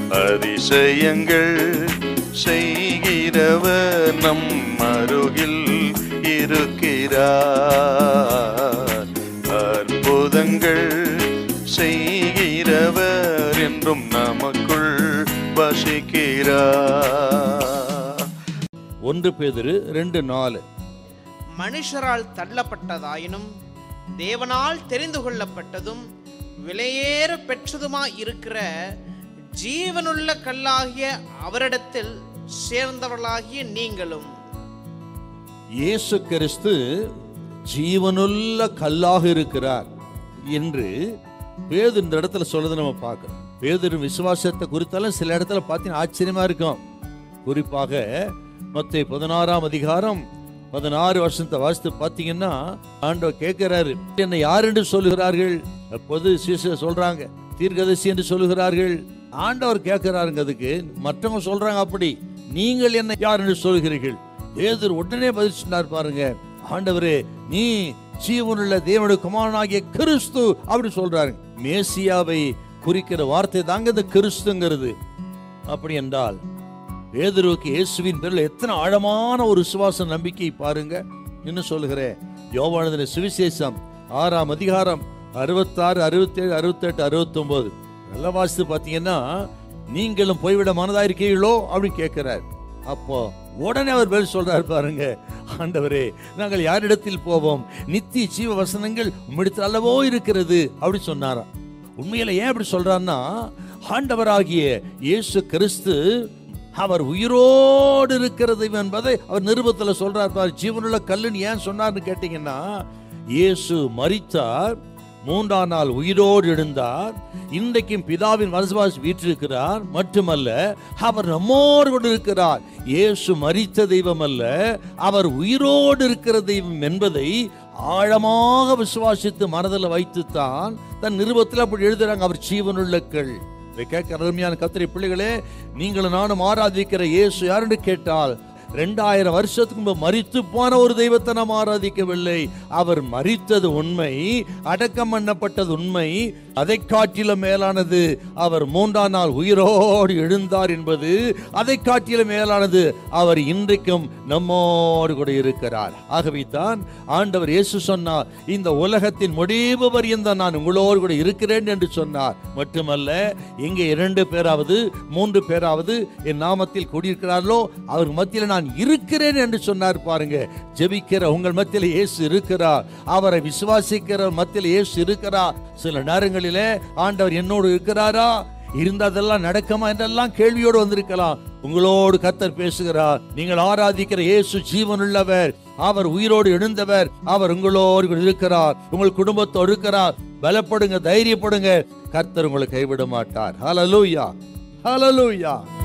அதிசயங்கள் செய்கிறவர் நம் அருகில் இருக்கிறார் அற்புதங்கள் செய்கிறவர் என்றும் நமக்குள் வசிக்கிறார் ஒன்று பேதுரு ரெண்டு நாலு மனுஷரால் தள்ளப்பட்டதாயினும் தேவனால் தெரிந்து கொள்ளப்பட்டதும் விலையேற பெற்றதுமாய் இருக்கிற ஜீவனுள்ள கல்லாகிய அவரிடத்தில் சேர்ந்தவர்களாகிய நீங்களும் இயேசு கிறிஸ்து ஜீவனுள்ள கல்லாக இருக்கிறார் என்று பேது இந்த இடத்துல சொல்றதை நம்ம பார்க்கிறோம் பேதுரு விசுவாசத்தை குறித்தாலும் சில இடத்துல பார்த்தீங்கன்னா ஆச்சரியமா இருக்கும் குறிப்பாக மத்திய பதினாறாம் அதிகாரம் பதினாறு வருஷத்தை வாசித்து பார்த்தீங்கன்னா ஆண்டவர் கேட்கிறாரு என்னை யார் என்று சொல்லுகிறார்கள் அப்போது சீசர் சொல்றாங்க தீர்க்கதரிசி என்று சொல்லுகிறார்கள் ஆண்டவர் கேட்கிறாருங்க அதுக்கு மற்றவங்க சொல்றாங்க அப்படி நீங்கள் என்ன யார் என்று சொல்கிறீர்கள் பேதுரு உடனே பதில் சொன்னார் பாருங்க ஆண்டவரே நீ ஜீவனுள்ள தேவனுடைய குமாரனாகிய கிறிஸ்து அப்படி சொல்றாரு மேசியாவை குறிக்கிற வார்த்தை தாங்க இந்த கிறிஸ்துங்கிறது அப்படி என்றால் பேதுருவுக்கு இயேசுவின் பேரில் எத்தனை ஆழமான ஒரு விசுவாச நம்பிக்கை பாருங்க இன்னும் சொல்லுகிறேன் யோவானதின சுவிசேஷம் ஆறாம் அதிகாரம் அறுபத்தாறு அறுபத்தேழு அறுபத்தெட்டு அறுபத்தொன்பது நல்லா வாசித்து பார்த்தீங்கன்னா நீங்களும் போய்விட மனதா இருக்கீங்களோ அப்படின்னு கேட்கிறார் அப்போ உடனே அவர் பதில் சொல்றாரு பாருங்க ஆண்டவரே நாங்கள் யாரிடத்தில் போவோம் நித்திய ஜீவ வசனங்கள் உம்மிடத்தில் அல்லவோ இருக்கிறது அப்படி சொன்னாராம் உண்மையில ஏன் அப்படி சொல்றாருன்னா ஆண்டவராகிய இயேசு கிறிஸ்து அவர் உயிரோடு இருக்கிறது என்பதை அவர் நிருபத்துல சொல்றார் பாரு ஜீவனுள்ள கல்லுன்னு ஏன் சொன்னார்னு கேட்டீங்கன்னா இயேசு மரித்தார் மூன்றாம் நாள் உயிரோடு எழுந்தார் இன்றைக்கும் பிதாவின் வலசுவாசி வீற்றிருக்கிறார் மட்டுமல்ல அவர் நம்மோடு கூட இருக்கிறார் இயேசு மரித்த தெய்வம் அல்ல அவர் உயிரோடு இருக்கிற தெய்வம் என்பதை ஆழமாக விசுவாசித்து மனதில் வைத்துத்தான் தன் நிருபத்தில் அப்படி எழுதுறாங்க அவர் ஜீவனுள்ளக்கள் இதை கேட்க அருமையான கத்திரை பிள்ளைகளே நீங்களும் நானும் ஆராதிக்கிற இயேசு யாருன்னு கேட்டால் ரெண்டாயிரம் வருஷத்துக்கு முன்பு மரித்து போன ஒரு தெய்வத்தை நாம் ஆராதிக்கவில்லை அவர் மரித்தது உண்மை அடக்கம் பண்ணப்பட்டது உண்மை அதை காட்டிலும் மேலானது அவர் மூன்றாம் நாள் உயிரோடு எழுந்தார் என்பது அதை காட்டிலும் மேலானது அவர் இன்றைக்கும் நம்மோடு கூட இருக்கிறார் ஆகவே தான் ஆண்டவர் இயேசு சொன்னார் இந்த உலகத்தின் முடிவு பரியந்தம் நான் உங்களோடு கூட இருக்கிறேன் என்று சொன்னார் மட்டுமல்ல இங்கே இரண்டு பேராவது மூன்று பேராவது என் நாமத்தில் கூடியிருக்கிறார்களோ அவர் மத்தியில் நான் இருக்கிறேன் என்று சொன்னார் பாருங்க ஜெபிக்கிற உங்கள் மத்தியில் இயேசு இருக்கிறார் அவரை விசுவாசிக்கிற மத்தியில் இயேசு இருக்கிறார் சில நேரங்களிலே ஆண்டவர் என்னோடு இருக்கிறாரா இருந்ததெல்லாம் நடக்குமா என்றெல்லாம் கேள்வியோடு வந்திருக்கலாம் உங்களோடு கத்தர் பேசுகிறார் நீங்கள் ஆராதிக்கிற இயேசு ஜீவனுள்ளவர் அவர் உயிரோடு எழுந்தவர் அவர் உங்களோடு கூட இருக்கிறார் உங்கள் குடும்பத்தோடு இருக்கிறார் பலப்படுங்க தைரியப்படுங்க கர்த்தர் உங்களை கைவிட மாட்டார் ஹalleluya ஹalleluya